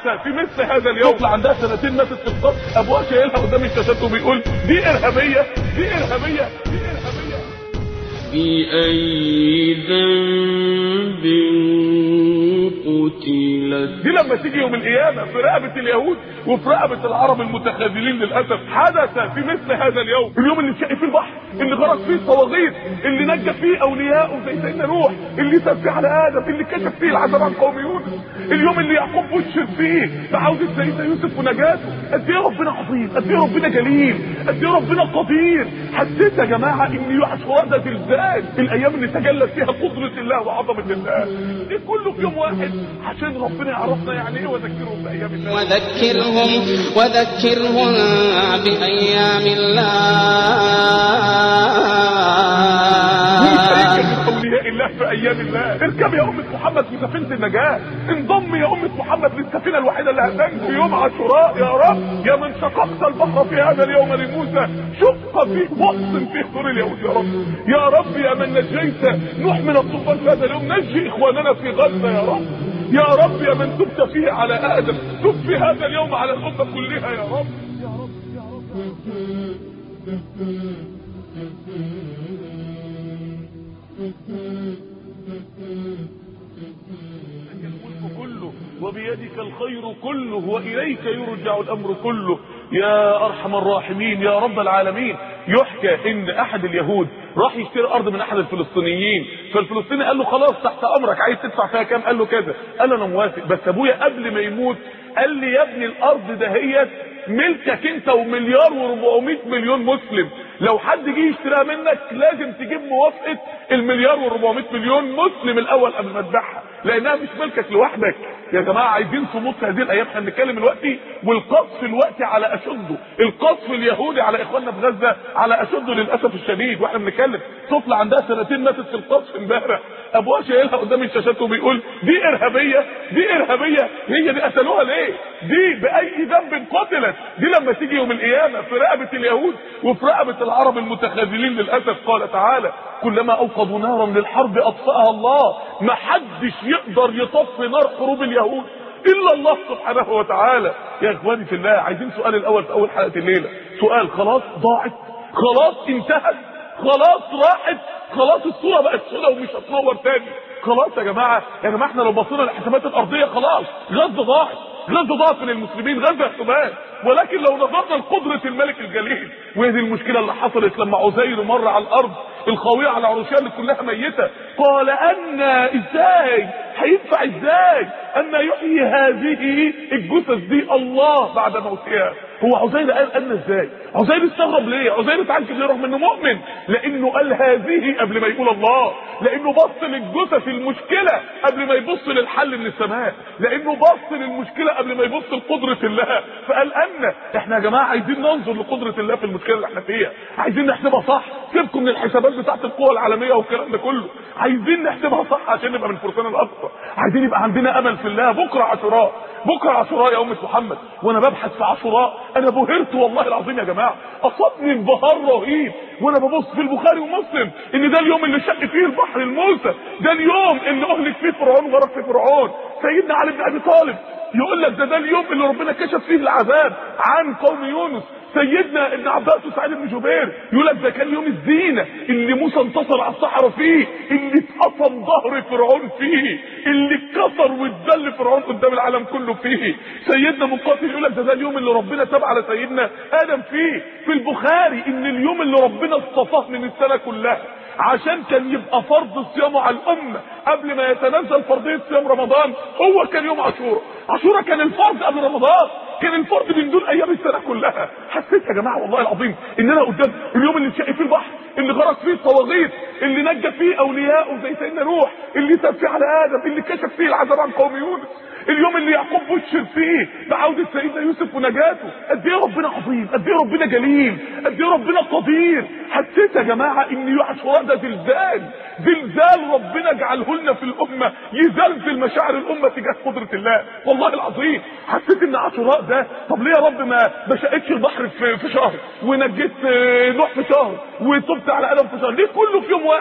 حدث في مثل هذا اليوم طفل عندها سنتين ماتت في القبر ابوها شايلها قدام الشاشات وبيقول دي ارهابيه دي ارهابيه دي ارهابيه بأي ذنب قتلت دي لما تيجي يوم القيامه في رقبه اليهود وفي رقبه العرب المتخاذلين للاسف حدث في مثل هذا اليوم اليوم اللي اتشق فيه البحر اللي غرق فيه الصواغير اللي نجى فيه اولياءه زي سيدنا نوح اللي ساب فيه على ادم اللي كشف فيه العذاب عن قوم يونس اليوم اللي يعقوب بشر فيه بعوده سيدنا يوسف ونجاته قد ايه ربنا عظيم قد ايه ربنا جليل قد ايه ربنا قدير حسيت يا جماعه ان يوم عاشوراء ده زلزال الايام اللي تجلت فيها قدره الله وعظمه الله دي كله في يوم واحد عشان ربنا يعرفنا يعني ايه وذكرهم بايام الله وذكرهم وذكرهم بأيام مين الله شريك من اولياء الله في ايام الله اركب يا امه محمد في سفينه النجاه انضم يا امه محمد للسفينه الوحيده اللي هتنجو في يوم عاشوراء يا رب يا من شققت البحر في هذا اليوم لموسى شق فيه واقسم فيه دور اليهود يا رب يا رب يا من نجيت نوح من الطوفان في هذا اليوم نجي اخواننا في غزه يا رب يا رب يا من تبت فيه على ادم تب في هذا اليوم على الامه كلها يا رب يا رب يا رب الملك كله وبيدك الخير كله واليك يرجع الامر كله يا ارحم الراحمين يا رب العالمين يحكى ان احد اليهود راح يشتري ارض من احد الفلسطينيين فالفلسطيني قال له خلاص تحت امرك عايز تدفع فيها كام قال له كذا قال له انا موافق بس ابويا قبل ما يموت قال لي يا ابني الارض دهيت ملكك انت ومليار و400 مليون مسلم لو حد جه يشتريها منك لازم تجيب موافقه المليار و400 مليون مسلم الاول قبل ما تبيعها لانها مش ملكك لوحدك يا جماعه عايزين صمود في هذه الايام احنا بنتكلم دلوقتي والقصف الوقتي على اشده القصف اليهودي على اخواننا في غزه على اشده للاسف الشديد واحنا بنتكلم طفل عندها سنتين ماتت في القصف امبارح ابوها شايلها قدام الشاشات وبيقول دي ارهابيه دي ارهابيه هي دي قتلوها ليه دي باي ذنب قتلت دي لما تيجي يوم القيامه في رقبه اليهود وفي رقبه العرب المتخاذلين للاسف قال تعالى كلما اوقدوا نارا للحرب اطفاها الله ما حدش يقدر يطفي نار حروب اليهود الا الله سبحانه وتعالى يا اخواني في الله عايزين سؤال الاول في اول حلقه الليله سؤال خلاص ضاعت خلاص انتهت خلاص راحت خلاص الصوره بقت سوداء ومش هتنور تاني خلاص يا جماعه يا جماعه احنا لو بصينا للحسابات الارضيه خلاص غزه ضاعت غزه ضاعت من المسلمين غزه احتمال ولكن لو نظرنا لقدره الملك الجليل وهي دي المشكله اللي حصلت لما عزير مر على الارض الخاويه على عروشها اللي كلها ميته قال ان ازاي هينفع ازاي ان يحيي هذه الجثث دي الله بعد موتها هو عزير قال ان ازاي عزير استغرب ليه عزير اتعجب ليه رغم انه مؤمن لانه قال هذه قبل ما يقول الله لانه بص للجثث المشكله قبل ما يبص للحل من السماء لانه بص للمشكله قبل ما يبص لقدره الله فقال ان احنا يا جماعه عايزين ننظر لقدره الله في المشكله اللي احنا فيها عايزين نحسبها صح سيبكم من الحسابات بتاعت القوى العالميه والكلام ده كله عايزين نحسبها صح عشان نبقى من فرسان الاقصى عايزين يبقى عندنا امل في الله بكره عاشوراء بكره عاشوراء يا امه محمد وانا ببحث في عاشوراء انا بهرت والله العظيم يا جماعه اصابني انبهار رهيب وانا ببص في البخاري ومسلم ان ده اليوم اللي شق فيه البحر الموسى ده اليوم اللي اهلك فيه فرعون وغرق فيه فرعون سيدنا علي بن ابي طالب يقول لك ده ده اليوم اللي ربنا كشف فيه العذاب عن قوم يونس سيدنا ابن عباس وسعيد بن جبير يقول لك ده كان يوم الزينه اللي موسى انتصر على الصحراء فيه اللي اتقطم ظهر فرعون فيه اللي اتكسر واتذل فرعون قدام العالم كله فيه سيدنا مقاتل يقول لك ده ده اليوم اللي ربنا تاب على سيدنا ادم فيه في البخاري ان اليوم اللي ربنا اصطفاه من السنه كلها عشان كان يبقى فرض صيامه على الامه قبل ما يتنزل فرضيه صيام رمضان هو كان يوم عاشوراء عاشوراء كان الفرض قبل رمضان كان الفرض من دون ايام السنه كلها حسيت يا جماعه والله العظيم ان انا قدام اليوم اللي اتشق فيه البحر اللي غرق فيه الصواغير اللي نجى فيه اولياءه زي سيدنا نوح اللي ساب فيه على ادم اللي كشف فيه العذاب عن قوم يونس اليوم اللي يعقوب بشر فيه بعودة سيدنا يوسف ونجاته قد ايه ربنا عظيم قد ايه ربنا جليل قد ايه ربنا قدير حسيت يا جماعه ان يوم عاشوراء ده زلزال زلزال ربنا جعله لنا في الامه يزلزل مشاعر الامه تجاه قدره الله والله العظيم حسيت ان عاشوراء ده طب ليه يا رب ما ما شقتش البحر في, في شهر ونجيت نوح في شهر وتبت على ادم في شهر ليه كله في يوم واحد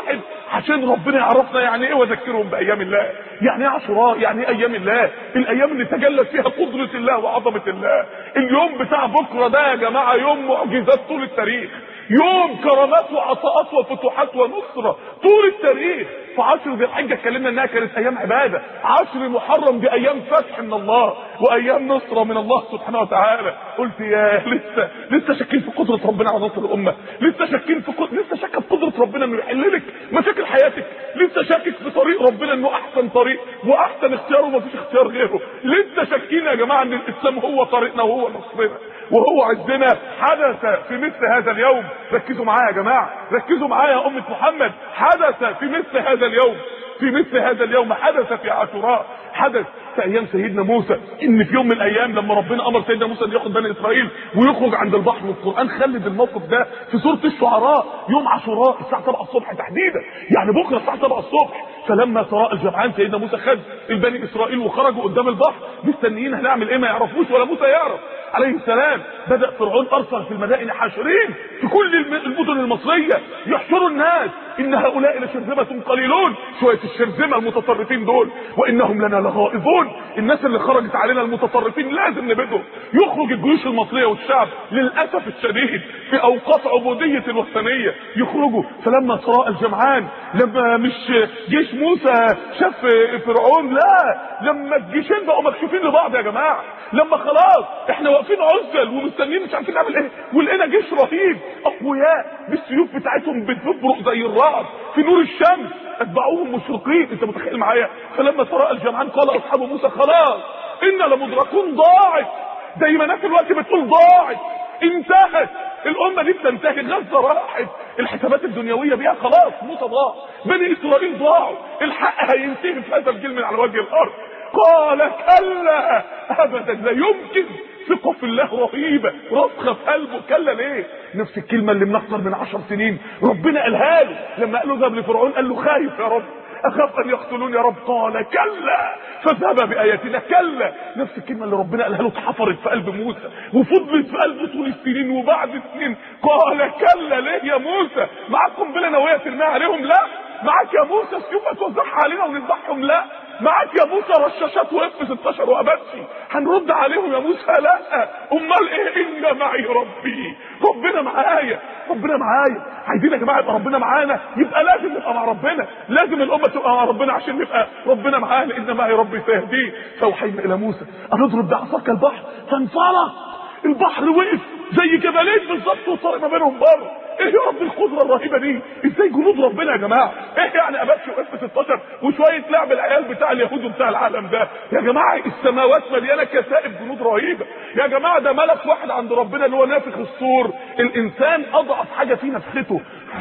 عشان ربنا يعرفنا يعني ايه وذكرهم بايام الله يعني ايه عاشوراء يعني ايه ايام الله الايام اللي تجلت فيها قدره الله وعظمه الله اليوم بتاع بكره ده يا جماعه يوم معجزات طول التاريخ يوم كرامات وعطاءات وفتوحات ونصرة طول التاريخ في عشر ذي الحجة اتكلمنا انها كانت ايام عبادة عشر محرم دي ايام فتح من الله وايام نصرة من الله سبحانه وتعالى قلت يا لسه لسه شاكين في قدرة ربنا على نصر الامة لسه شاكين في قدرة لسه شاكك في قدرة ربنا انه يحل لك مشاكل حياتك لسه شاكك في طريق ربنا انه احسن طريق واحسن اختيار ومفيش اختيار غيره لسه شاكين يا جماعة ان الاسلام هو طريقنا وهو نصرنا وهو عزنا حدث في مثل هذا اليوم ركزوا معايا يا جماعة ركزوا معايا يا أمة محمد حدث في مثل هذا اليوم في مثل هذا اليوم حدث في عاشوراء حدث في ايام سيدنا موسى ان في يوم من الايام لما ربنا امر سيدنا موسى ان ياخد بني اسرائيل ويخرج عند البحر والقران خلد الموقف ده في سوره الشعراء يوم عاشوراء الساعه 7 الصبح تحديدا يعني بكره الساعه 7 الصبح فلما تراءى الجمعان سيدنا موسى خد البني اسرائيل وخرجوا قدام البحر مستنيين هنعمل ايه ما يعرفوش ولا موسى يعرف عليه السلام بدا فرعون ارسل في المدائن حاشرين في كل المدن المصريه يحشروا الناس ان هؤلاء لشرذمه قليلون شويه الشرذمه المتطرفين دول وانهم لنا لغائظون الناس اللي خرجت علينا المتطرفين لازم نبيدهم يخرج الجيوش المصريه والشعب للاسف الشديد في اوقات عبوديه الوثنيه يخرجوا فلما تراءى الجمعان لما مش جيش موسى شاف فرعون لا لما الجيشين بقوا مكشوفين لبعض يا جماعه لما خلاص احنا واقفين عزل ومستنيين مش عارفين نعمل ايه ولقينا جيش رهيب اقوياء بالسيوف بتاعتهم بتبرق زي الرعد في نور الشمس اتبعوهم مشرقين انت متخيل معايا فلما تراءى الجمعان قال اصحاب موسى خلاص انا لمدركون ضاعت زي ما ناس الوقت بتقول ضاعت انتهت الامه دي بتنتهي غزه راحت الحسابات الدنيويه بيها خلاص موسى ضاع بني اسرائيل ضاعوا الحق هينتهي في هذا الجيل من على وجه الارض قال كلا ابدا لا يمكن ثقه في الله رهيبه راسخه في قلبه كلا ليه نفس الكلمه اللي من اكثر من عشر سنين ربنا قالها له لما قال له ذهب لفرعون قال له خايف يا رب اخاف ان يقتلون يا رب قال كلا فذهب باياتنا كلا نفس الكلمه اللي ربنا قالها له اتحفرت في قلب موسى وفضلت في قلبه طول السنين وبعد السنين قال كلا ليه يا موسى معاك قنبله نوويه ترميها عليهم لا معاك يا موسى السيوف هتوزعها علينا ونذبحهم لا معاك يا موسى رشاشات واف 16 واباتشي هنرد عليهم يا موسى لا امال ايه ان معي ربي ربنا معايا ربنا معايا عايزين يا جماعه يبقى ربنا معانا يبقى لازم نبقى مع ربنا لازم الامه تبقى مع ربنا عشان نبقى ربنا معانا ان معي ربي سيهديه فاوحينا الى موسى ان اضرب بعصاك البحر فانفلق البحر وقف زي جبلين بالظبط وصار ما بينهم بر ايه يا رب القدره الرهيبه دي ازاي جنود ربنا يا جماعه ايه يعني اباتشي واف 16 وشويه لعب العيال بتاع اليهود وبتاع العالم ده يا جماعه السماوات مليانه كتائب جنود رهيبه يا جماعه ده ملك واحد عند ربنا اللي هو نافخ الصور الانسان اضعف حاجه فيه نفخته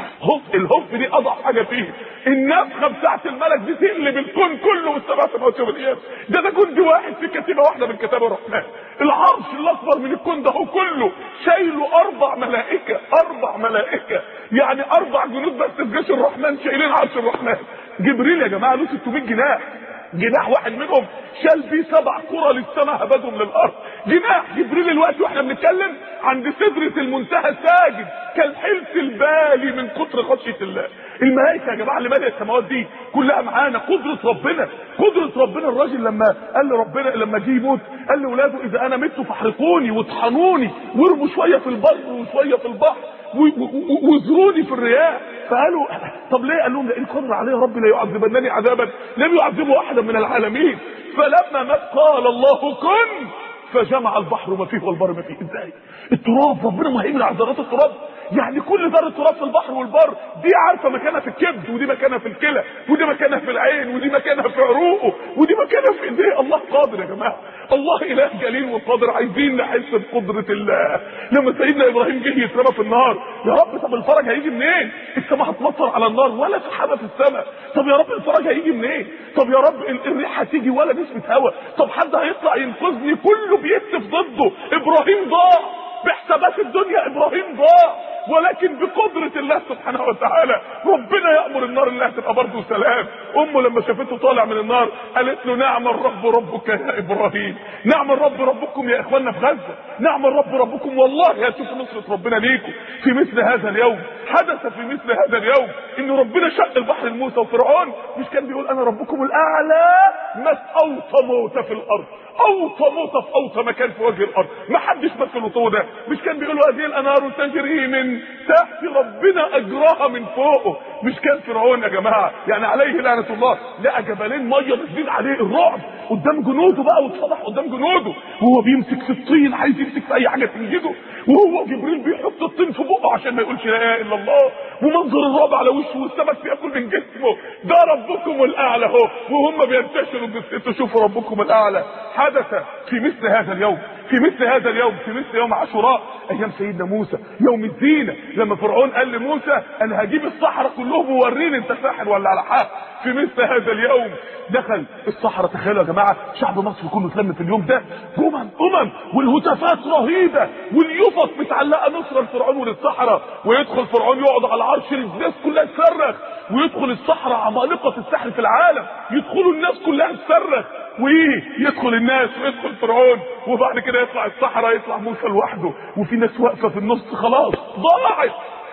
هف الهف دي اضعف حاجه فيه النفخه بتاعت الملك دي تقلب الكون كله والسبع سماوات والارض ده ده جندي واحد في كتيبه واحده من كتاب الرحمن العرش الاكبر من الكون ده هو كله شايله اربع ملائكه اربع ملائكه يعني اربع جنود بس في جيش الرحمن شايلين عرش الرحمن جبريل يا جماعه له 600 جناح جناح واحد منهم شال بيه سبع كرة للسماء هبدهم للارض جناح جبريل الوقت واحنا بنتكلم عند سدرة المنتهى ساجد كالحلف البالي من كتر خشية الله الملائكة يا جماعة اللي مالية السماوات دي كلها معانا قدرة ربنا قدرة ربنا الراجل لما قال لربنا لما جه يموت قال لاولاده اذا انا مت فاحرقوني واطحنوني وارموا شوية في البر وشوية في البحر وزروني في الرياح فقالوا طب ليه قال لهم لئن قدر عليه ربي لا يعذبنني عذابا لم يعذبه احدا من العالمين فلما مات قال الله كن فجمع البحر ما فيه والبر ما فيه ازاي التراب ربنا مهيمن على ذرات التراب يعني كل ذره تراب في البحر والبر دي عارفه مكانها في الكبد ودي مكانها في الكلى ودي مكانها في العين ودي مكانها في عروقه ودي مكانها في ايديه الله قادر يا جماعه الله اله جليل وقادر عايزين نحس بقدره الله لما سيدنا ابراهيم جه يترمى في النار يا رب طب الفرج هيجي منين السماء هتمطر على النار ولا سحابه في السماء طب يا رب الفرج هيجي منين طب يا رب الريح هتيجي ولا نسمه هواء طب حد هيطلع ينقذني كله بيهتف ضده ابراهيم ضاع بحسابات الدنيا ابراهيم ضاع ولكن بقدرة الله سبحانه وتعالى ربنا يأمر النار انها تبقى برضه سلام امه لما شافته طالع من النار قالت له نعم الرب ربك يا ابراهيم نعم الرب ربكم يا اخواننا في غزة نعم الرب ربكم والله هتشوفوا نصرة ربنا ليكم في مثل هذا اليوم حدث في مثل هذا اليوم ان ربنا شق البحر لموسى وفرعون مش كان بيقول انا ربكم الاعلى مات اوطى موتى في الارض اوطى موتى في اوطى مكان في وجه الارض ما حدش مات في الوطوه ده مش كان بيقول هذه الانهار تجري من تحت ربنا اجراها من فوقه مش كان فرعون يا جماعه يعني عليه لعنه الله لقى جبلين ميه نازلين عليه الرعب قدام جنوده بقى واتفضح قدام جنوده وهو بيمسك في الطين عايز يمسك في اي حاجه تنجده وهو جبريل بيحط الطين في بقه عشان ما يقولش لا اله الا الله ومنظر الرعب على وشه والسمك بياكل من جسمه ده ربكم الاعلى اهو وهم بينتشروا بس شوفوا ربكم الاعلى حدث في مثل هذا اليوم في مثل هذا اليوم في مثل يوم عاشوراء ايام سيدنا موسى يوم الزينه لما فرعون قال لموسى انا هجيب الصحراء كلهم ووريني انت ساحر ولا على حق في مثل هذا اليوم دخل الصحراء تخيلوا يا جماعه شعب مصر كله اتلم في اليوم ده امم امم والهتافات رهيبه واليفط متعلقه نصر لفرعون وللصحراء ويدخل فرعون يقعد على عرش الناس كلها تصرخ ويدخل الصحراء عمالقه السحر في العالم يدخلوا الناس كلها تصرخ ويدخل الناس ويدخل فرعون وبعد كده يطلع الصحراء يطلع موسى لوحده وفي ناس واقفه في النص خلاص ضاعت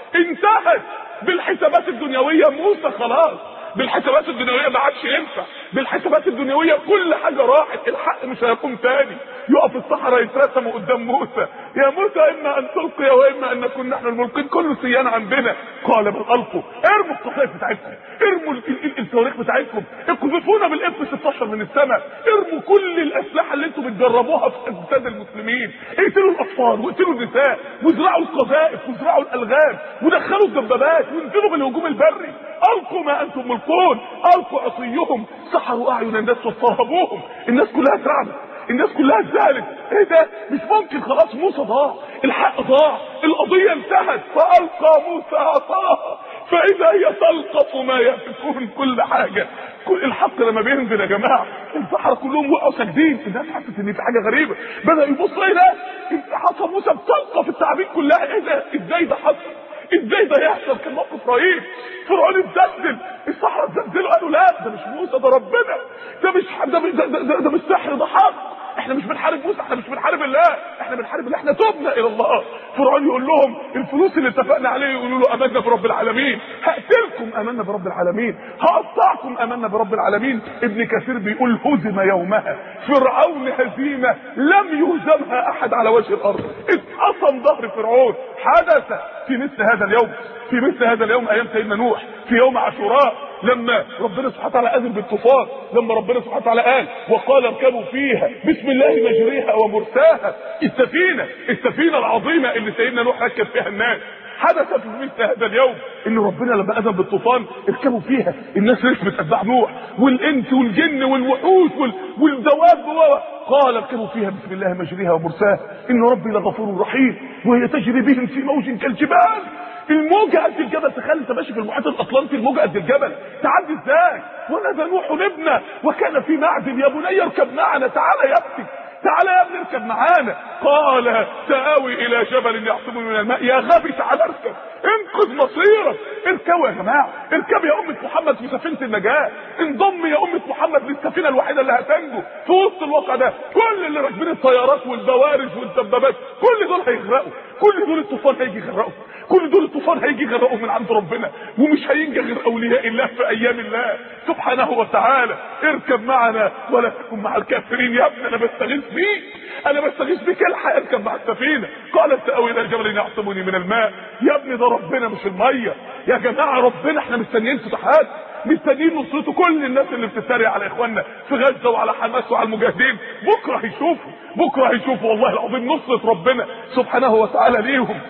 انتهت بالحسابات الدنيويه موسى خلاص بالحسابات الدنيويه ما عادش ينفع بالحسابات الدنيويه كل حاجه راحت الحق مش هيقوم تاني يقف الصحراء يترسموا قدام موسى يا موسى اما ان تلقي واما ان نكون نحن الملقين كله سيان عندنا قال بل القوا ارموا القصائد بتاعتكم ارموا ال- ال- ال- الصواريخ بتاعتكم اقذفونا بالاف 16 من السماء ارموا كل الاسلحه اللي انتم بتجربوها في اجساد المسلمين اقتلوا الاطفال واقتلوا النساء وازرعوا القذائف وازرعوا الالغام ودخلوا الدبابات وانزلوا بالهجوم البري القوا ما انتم ملقون القوا عصيهم سحروا اعين الناس واضطربوهم الناس كلها اترعبت الناس كلها اتزعلت ايه ده مش ممكن خلاص موسى ضاع الحق ضاع القضيه انتهت فالقى موسى عصاه فاذا هي تلقف ما يفكون كل حاجه كل الحق لما بينزل يا جماعه البحر كلهم وقعوا ساجدين الناس حست ان في حاجه غريبه بدا يبص ايه ده حصى موسى بتلقف التعابين كلها ايه ده ازاي ده حصل ازاي ده يحصل كان موقف رهيب فرعون اتزلزل الصحراء اتزلزلوا قالوا لا ده مش موسى ده ربنا ده مش ده ده, ده, ده, ده مش سحر ده حق احنا مش بنحارب موسى احنا مش بنحارب الله احنا بنحارب الله احنا تبنا الى الله فرعون يقول لهم الفلوس اللي اتفقنا عليه يقولوا له امنا برب العالمين هقتلكم امنا برب العالمين هقطعكم امنا برب العالمين ابن كثير بيقول هزم يومها فرعون هزيمه لم يهزمها احد على وجه الارض اتقسم ظهر فرعون حدث في مثل هذا اليوم في مثل هذا اليوم ايام سيدنا نوح في يوم عاشوراء لما ربنا سبحانه وتعالى اذن بالطوفان لما ربنا سبحانه وتعالى قال وقال اركبوا فيها بسم الله مجريها ومرساها السفينه السفينه العظيمه اللي سيدنا نوح ركب فيها الناس حدث في مثل هذا اليوم ان ربنا لما اذن بالطوفان اركبوا فيها الناس ركبت اتباع نوح والانس والجن والوحوش وال... والدواب و... قال اركبوا فيها بسم الله مجريها ومرساها ان ربي لغفور رحيم وهي تجري بهم في موج كالجبال الموجة قد الجبل تخيل انت ماشي في المحيط الاطلنطي الموجة قد الجبل تعدي ازاي ونادى نوح ابنه وكان في معدن يا بني اركب معنا تعالى يا ابني تعالى يا ابني اركب معانا قال سآوي الى جبل يعصمني من الماء يا غبي تعالى اركب انقذ مصيرك اركبوا يا جماعه اركب يا امه محمد في سفينه النجاه انضم يا امه محمد للسفينه الوحيده اللي هتنجو في وسط الواقع ده كل اللي راكبين الطيارات والبوارج والدبابات كل دول هيغرقوا كل دول الطوفان هيجي يغرقوا كل دول الطوفان هيجي يغرقوا من عند ربنا ومش هينجى غير اولياء الله في ايام الله سبحانه وتعالى اركب معنا ولا تكن مع الكافرين يا ابني انا بستغيث بيك انا بستغيث بك الحق اركب مع السفينه قال ساوي الى جبل يعصمني من الماء يا ابني ده ربنا مش الميه يا جماعه ربنا احنا مستنيين فتوحات مستنيين نصرته كل الناس اللي بتتريق على اخواننا في غزه وعلى حماس وعلى المجاهدين بكره هيشوفوا بكره هيشوفوا والله العظيم نصره ربنا سبحانه وتعالى ليهم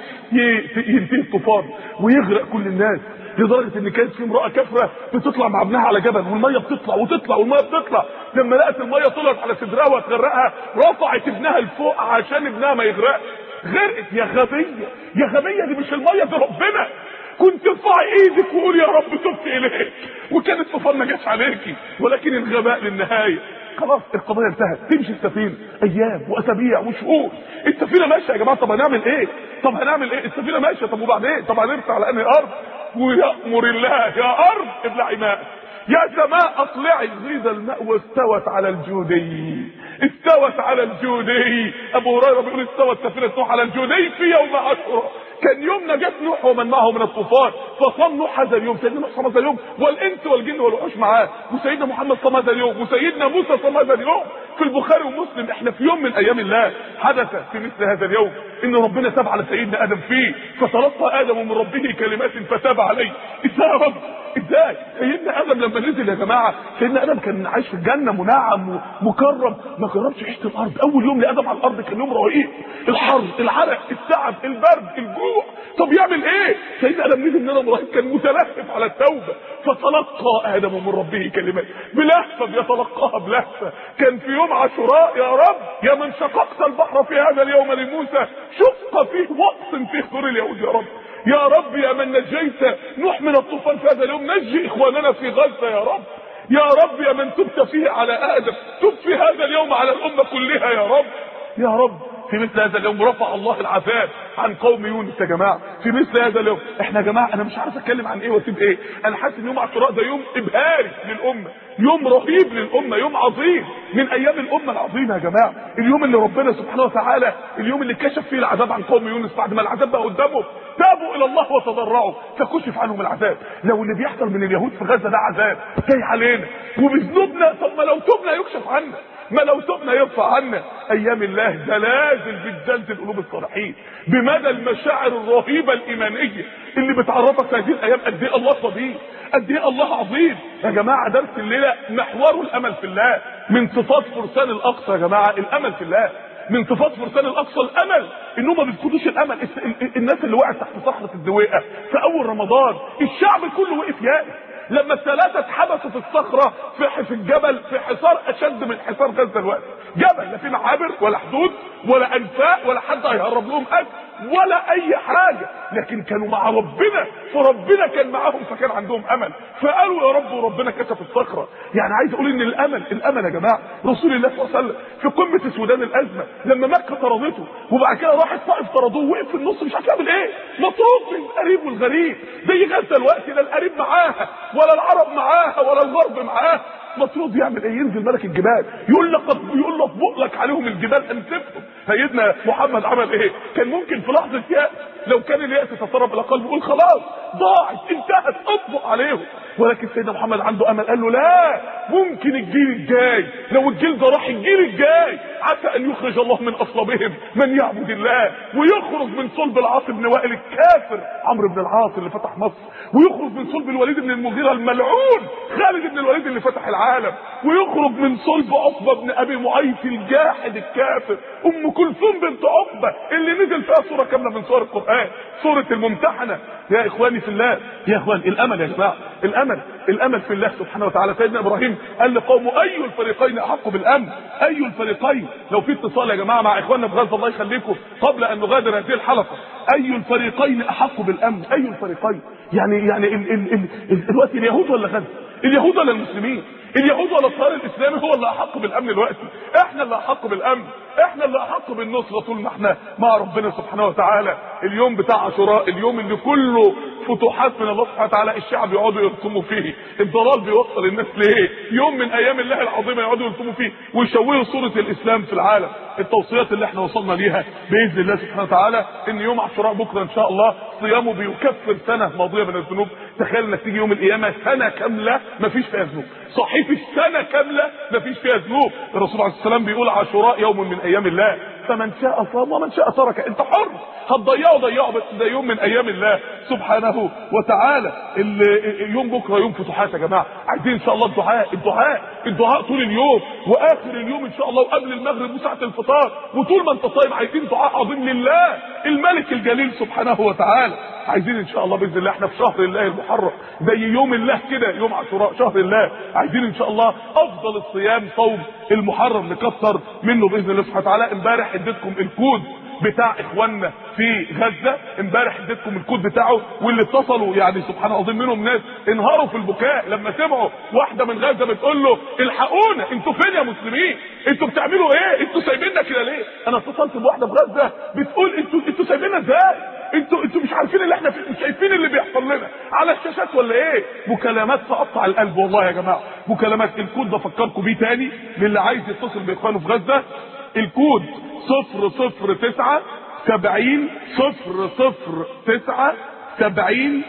ينتهي الطوفان ويغرق كل الناس لدرجه ان كانت في امراه كافره بتطلع مع ابنها على جبل والميه بتطلع وتطلع والميه بتطلع لما لقت الميه طلعت على صدرها وهتغرقها رفعت ابنها لفوق عشان ابنها ما يغرقش غرقت يا غبيه يا غبيه دي مش الميه دي ربنا كنت ارفعي ايدك وقول يا رب تبت اليك وكان الطوفان ما جاش عليكي ولكن الغباء للنهايه خلاص القضيه انتهت تمشي السفينه ايام واسابيع وشهور السفينه ماشيه يا جماعه طب هنعمل ايه طب هنعمل ايه السفينه ماشيه طب وبعدين طب هنرسى على انهي ارض ويامر الله يا ارض ابلعي ماء يا سماء اطلعي غيظ الماء واستوت على الجودي استوت على الجودي ابو هريره بيقول استوت سفينه نوح على الجودي في يوم عاشوراء كان يوم نجاة نوح ومن معه من الطوفان فصام نوح هذا اليوم سيدنا نوح صام هذا اليوم والانس والجن والوحوش معاه وسيدنا محمد صام هذا اليوم وسيدنا موسى صام هذا اليوم في البخاري ومسلم احنا في يوم من ايام الله حدث في مثل هذا اليوم ان ربنا تاب على سيدنا ادم فيه فتلقى ادم من ربه كلمات فتاب عليه ازاي يا رب ازاي سيدنا ادم لما نزل يا جماعه سيدنا ادم كان عايش في الجنه منعم ومكرم ما جربش عيشه الارض اول يوم لادم على الارض كان يوم رهيب الحر العرق التعب البرد الجوع طب يعمل ايه سيدنا ادم نزل من رهيب كان متلهف على التوبه فتلقى ادم من ربه كلمات بلهفه بيتلقاها بلهفه كان في يوم عاشوراء يا رب يا من شققت البحر في هذا اليوم لموسى شق فيه وقت في صدور اليهود يا رب يا رب يا من نجيت نوح من الطوفان في هذا اليوم نجي اخواننا في غزه يا رب يا رب يا من تبت فيه على ادم تب في هذا اليوم على الامه كلها يا رب يا رب في مثل هذا اليوم رفع الله العذاب عن قوم يونس يا جماعه في مثل هذا اليوم احنا يا جماعه انا مش عارف اتكلم عن ايه واسيب ايه انا حاسس ان يوم عاشوراء ده يوم ابهاري للامه يوم رهيب للامه يوم عظيم من ايام الامه العظيمه يا جماعه اليوم اللي ربنا سبحانه وتعالى اليوم اللي كشف فيه العذاب عن قوم يونس بعد ما العذاب بقى قدامهم تابوا الى الله وتضرعوا فكشف عنهم العذاب لو اللي بيحصل من اليهود في غزه ده عذاب جاي علينا وبذنوبنا طب ما لو تبنا يكشف عنا ما لو تبنا يرفع عنا ايام الله زلازل بتزلزل قلوب الصالحين بمدى المشاعر الرهيبه الايمانيه اللي بتعرفك في هذه الايام قد ايه الله صديق قد ايه الله عظيم يا جماعه درس الليله محوره الامل في الله من صفات فرسان الاقصى يا جماعه الامل في الله من صفات فرسان الاقصى الامل انهم ما بيفقدوش الامل الناس اللي وقعت تحت صخره الدويقه في اول رمضان الشعب كله وقف يائس لما الثلاثة اتحبسوا في الصخرة في في الجبل في حصار أشد من حصار غزة الوقت جبل لا في معابر ولا حدود ولا أنفاق ولا حد هيهرب لهم أكل ولا أي حاجة لكن كانوا مع ربنا فربنا كان معاهم فكان عندهم أمل فقالوا يا رب وربنا كشف الصخرة يعني عايز أقول إن الأمل الأمل يا جماعة رسول الله صلى الله عليه وسلم في قمة السودان الأزمة لما مكة طردته وبعد كده راح الطائف طردوه وقف في النص مش عارف يعمل إيه مطرود من القريب والغريب زي غزة الوقت لا القريب معاها ولا العرب معاها ولا الغرب معاها مطرود يعمل ايه ينزل ملك الجبال يقول لك يقول له اطبق لك عليهم الجبال انسفهم سيدنا محمد عمل ايه كان ممكن في لحظه يأس لو كان اليأس تسرب الى قلبه يقول خلاص ضاعت انتهت اطبق عليهم ولكن سيدنا محمد عنده امل قال له لا ممكن الجيل الجاي لو الجيل ده راح الجيل الجاي عسى ان يخرج الله من اصلابهم من يعبد الله ويخرج من صلب العاص بن وائل الكافر عمرو بن العاص اللي فتح مصر ويخرج من صلب الوليد بن المغيرة الملعون خالد بن الوليد اللي فتح العالم ويخرج من صلب عقبة بن ابي معيط الجاحد الكافر ام كلثوم بنت عقبة اللي نزل فيها سورة كاملة من سور القرآن سورة الممتحنة يا اخواني في الله يا اخوان الامل يا جماعة الامل الامل في الله سبحانه وتعالى سيدنا ابراهيم قال لقومه اي الفريقين احق بالامن اي الفريقين لو في اتصال يا جماعة مع اخواننا في غزة الله يخليكم قبل ان نغادر هذه الحلقة اي الفريقين احق بالامن اي الفريقين يعني يعني ال ال ال ال دلوقتي اليهود ولا غزة اليهود ولا المسلمين اليهود ولا التيار الاسلامي هو اللي احق بالامن دلوقتي احنا اللي احق بالامن احنا اللي احق بالنصره طول ما احنا مع ربنا سبحانه وتعالى اليوم بتاع عاشوراء اليوم اللي كله فتوحات من الله سبحانه وتعالى الشعب يقعدوا يرسموا فيه الضلال بيوصل الناس لايه يوم من ايام الله العظيمه يقعدوا يرسموا فيه ويشوهوا صوره الاسلام في العالم التوصيات اللي احنا وصلنا ليها باذن الله سبحانه وتعالى ان يوم عاشوراء بكره ان شاء الله صيامه بيكفر سنه ماضيه من الذنوب تخيل انك تيجي يوم القيامه سنه كامله ما فيش فيها ذنوب صحيفه سنه كامله ما فيش فيها ذنوب الرسول عليه السلام بيقول عاشوراء يوم من ايام الله فمن شاء صام ومن شاء ترك انت حر هتضيعه ضيعه بس ده يوم من ايام الله سبحانه وتعالى يوم بكره يوم فتوحات يا جماعه عايزين ان شاء الله الدعاء الدعاء الدعاء طول اليوم واخر اليوم ان شاء الله وقبل المغرب وساعه الفطار وطول ما انت صايم عايزين دعاء عظيم لله الملك الجليل سبحانه وتعالى عايزين ان شاء الله باذن الله احنا في شهر الله المحرم زي يوم الله كده يوم عاشوراء شهر الله عايزين ان شاء الله افضل الصيام صوم المحرم نكتر منه باذن الله سبحانه وتعالى امبارح اديتكم الكود بتاع اخواننا في غزه امبارح اديتكم الكود بتاعه واللي اتصلوا يعني سبحان الله منهم ناس انهاروا في البكاء لما سمعوا واحده من غزه بتقول له الحقونا انتوا فين يا مسلمين انتوا بتعملوا ايه انتوا سايبيننا كده ليه انا اتصلت بواحده في غزه بتقول انتوا انتوا سايبيننا ازاي انتوا انتوا مش عارفين اللي احنا فيه مش شايفين اللي بيحصل لنا على الشاشات ولا ايه مكالمات تقطع القلب والله يا جماعه مكالمات الكود ده فكركم بيه تاني للي عايز يتصل باخوانه في غزه الكود صفر صفر تسعة سبعين صفر صفر تسعة سبعين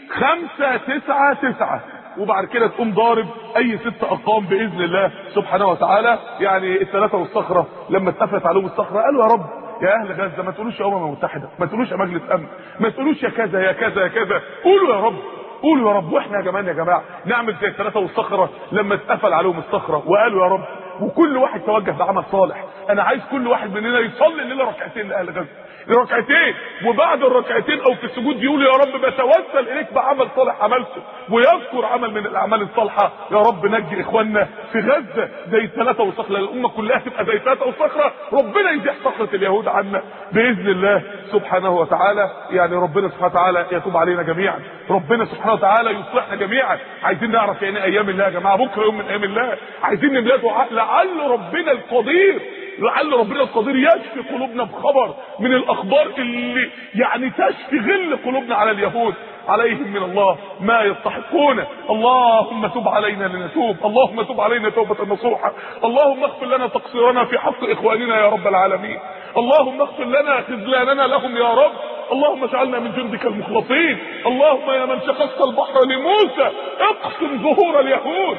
خمسة تسعة تسعة وبعد كده تقوم ضارب اي ست ارقام باذن الله سبحانه وتعالى يعني الثلاثه والصخره لما اتقفلت عليهم الصخره قالوا يا رب يا اهل غزه ما تقولوش يا امم متحده ما تقولوش يا مجلس امن ما تقولوش يا كذا يا كذا يا كذا قولوا يا رب قولوا يا رب واحنا كمان يا جماعه نعمل زي الثلاثه والصخره لما اتقفل عليهم الصخره وقالوا يا رب وكل واحد توجه بعمل صالح انا عايز كل واحد مننا يصلي الليله ركعتين لاهل غزه ركعتين وبعد الركعتين او في السجود يقول يا رب بتوسل اليك بعمل صالح عملته ويذكر عمل من الاعمال الصالحه يا رب نجي اخواننا في غزه زي الثلاثه والصخره الامه كلها تبقى زي الثلاثه والصخره ربنا يزيح صخره اليهود عنا باذن الله سبحانه وتعالى يعني ربنا سبحانه وتعالى يتوب علينا جميعا ربنا سبحانه وتعالى يصلحنا جميعا عايزين نعرف يعني ايام الله يا جماعه بكره يوم من ايام الله عايزين نملاه دعاء لعل ربنا القدير لعل ربنا القدير يشفي قلوبنا بخبر من الاخبار اللي يعني تشفي غل قلوبنا على اليهود عليهم من الله ما يستحقون اللهم تب علينا لنتوب اللهم تب علينا توبة نصوحة اللهم اغفر لنا تقصيرنا في حق اخواننا يا رب العالمين اللهم اغفر لنا خذلاننا لهم يا رب اللهم اجعلنا من جندك المخلصين اللهم يا من شققت البحر لموسى اقسم ظهور اليهود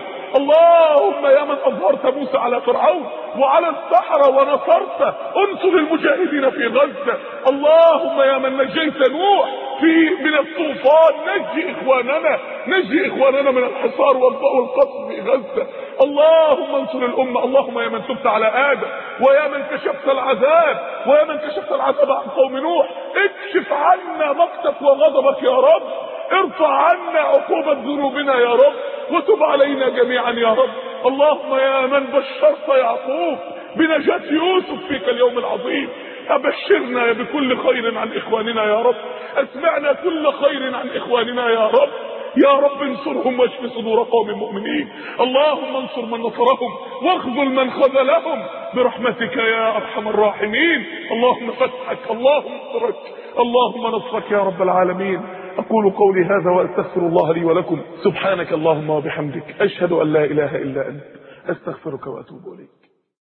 اللهم يا من اظهرت موسى على فرعون وعلى السحرة ونصرت انصر المجاهدين في غزة اللهم يا من نجيت نوح في من الطوفان نجي اخواننا نجي اخواننا من الحصار والقصف في غزة اللهم انصر الامة اللهم يا من تبت على ادم ويا من كشفت العذاب ويا من كشفت العذاب عن قوم نوح اكشف عنا مقتك وغضبك يا رب ارفع عنا عقوبة ذنوبنا يا رب وتب علينا جميعا يا رب اللهم يا من بشرت يعقوب بنجاة يوسف فيك اليوم العظيم أبشرنا بكل خير عن إخواننا يا رب أسمعنا كل خير عن إخواننا يا رب يا رب انصرهم واشف صدور قوم مؤمنين اللهم انصر من نصرهم واخذل من خذلهم برحمتك يا ارحم الراحمين اللهم فتحك اللهم نصرك اللهم نصرك يا رب العالمين اقول قولي هذا واستغفر الله لي ولكم سبحانك اللهم وبحمدك اشهد ان لا اله الا انت استغفرك واتوب اليك